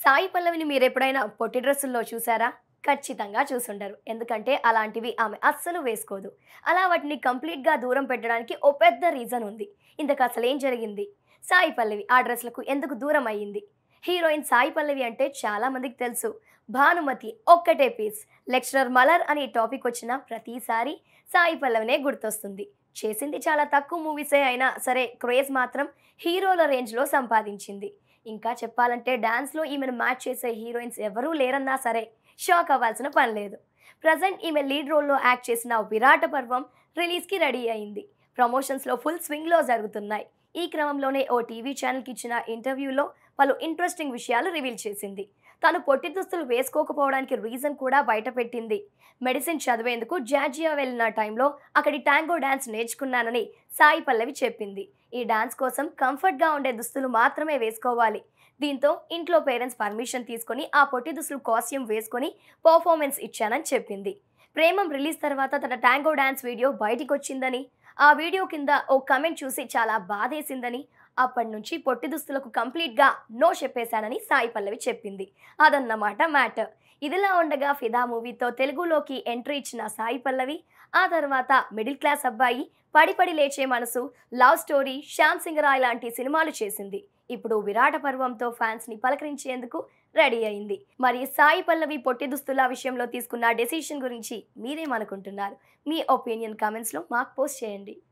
సాయి పల్లవిని మీరు ఎప్పుడైనా పొట్టి డ్రెస్సుల్లో చూసారా ఖచ్చితంగా చూసుండరు ఎందుకంటే అలాంటివి ఆమె అస్సలు వేసుకోదు అలా వాటిని కంప్లీట్గా దూరం పెట్టడానికి ఓ పెద్ద రీజన్ ఉంది ఇంతకు అసలు ఏం జరిగింది సాయి పల్లవి ఆ డ్రెస్లకు ఎందుకు దూరం అయ్యింది హీరోయిన్ సాయి పల్లవి అంటే చాలా మందికి తెలుసు భానుమతి ఒక్కటే పీస్ లెక్చరర్ మలర్ అనే టాపిక్ వచ్చిన ప్రతిసారి సాయి పల్లవినే గుర్తొస్తుంది చేసింది చాలా తక్కువ మూవీసే అయినా సరే క్రేజ్ మాత్రం హీరోల రేంజ్లో సంపాదించింది ఇంకా చెప్పాలంటే డాన్స్లో ఈమెను మ్యాచ్ చేసే హీరోయిన్స్ ఎవరూ లేరన్నా సరే షాక్ అవ్వాల్సిన పని లేదు ప్రజెంట్ ఈమె లీడ్ రోల్లో యాక్ట్ చేసిన విరాట పర్వం రిలీజ్కి రెడీ అయింది ప్రమోషన్స్లో ఫుల్ స్వింగ్లో జరుగుతున్నాయి ఈ క్రమంలోనే ఓ టీవీ ఛానల్కి ఇచ్చిన ఇంటర్వ్యూలో పలు ఇంట్రెస్టింగ్ విషయాలు రివీల్ చేసింది తను పొట్టి దుస్తులు వేసుకోకపోవడానికి రీజన్ కూడా బయటపెట్టింది మెడిసిన్ చదివేందుకు జార్జియా వెళ్ళిన టైంలో అక్కడి టాంగో డాన్స్ నేర్చుకున్నానని సాయి పల్లవి చెప్పింది ఈ డాన్స్ కోసం కంఫర్ట్గా ఉండే దుస్తులు మాత్రమే వేసుకోవాలి దీంతో ఇంట్లో పేరెంట్స్ పర్మిషన్ తీసుకొని ఆ పొట్టి దుస్తులు కాస్ట్యూమ్ వేసుకొని పర్ఫార్మెన్స్ ఇచ్చానని చెప్పింది ప్రేమం రిలీజ్ తర్వాత తన టాంగో డాన్స్ వీడియో బయటికి వచ్చిందని ఆ వీడియో కింద ఓ కమెంట్ చూసి చాలా బాధేసిందని అప్పటి నుంచి పొట్టి దుస్తులకు కంప్లీట్గా నో చెప్పేశానని సాయి పల్లవి చెప్పింది అదన్నమాట మ్యాటర్ ఇదిలా ఉండగా ఫిదా మూవీతో తెలుగులోకి ఎంట్రీ ఇచ్చిన సాయి పల్లవి ఆ తర్వాత మిడిల్ క్లాస్ అబ్బాయి పడి పడి లేచే మనసు లవ్ స్టోరీ శ్యామ్ సింగరాయ్ లాంటి సినిమాలు చేసింది ఇప్పుడు విరాట పర్వంతో ఫ్యాన్స్ ని పలకరించేందుకు రెడీ అయింది మరి సాయి పల్లవి పొట్టి దుస్తుల విషయంలో తీసుకున్న డెసిషన్ గురించి మీరేమనుకుంటున్నారు మీ ఒపీనియన్ కామెంట్స్లో మాకు పోస్ట్ చేయండి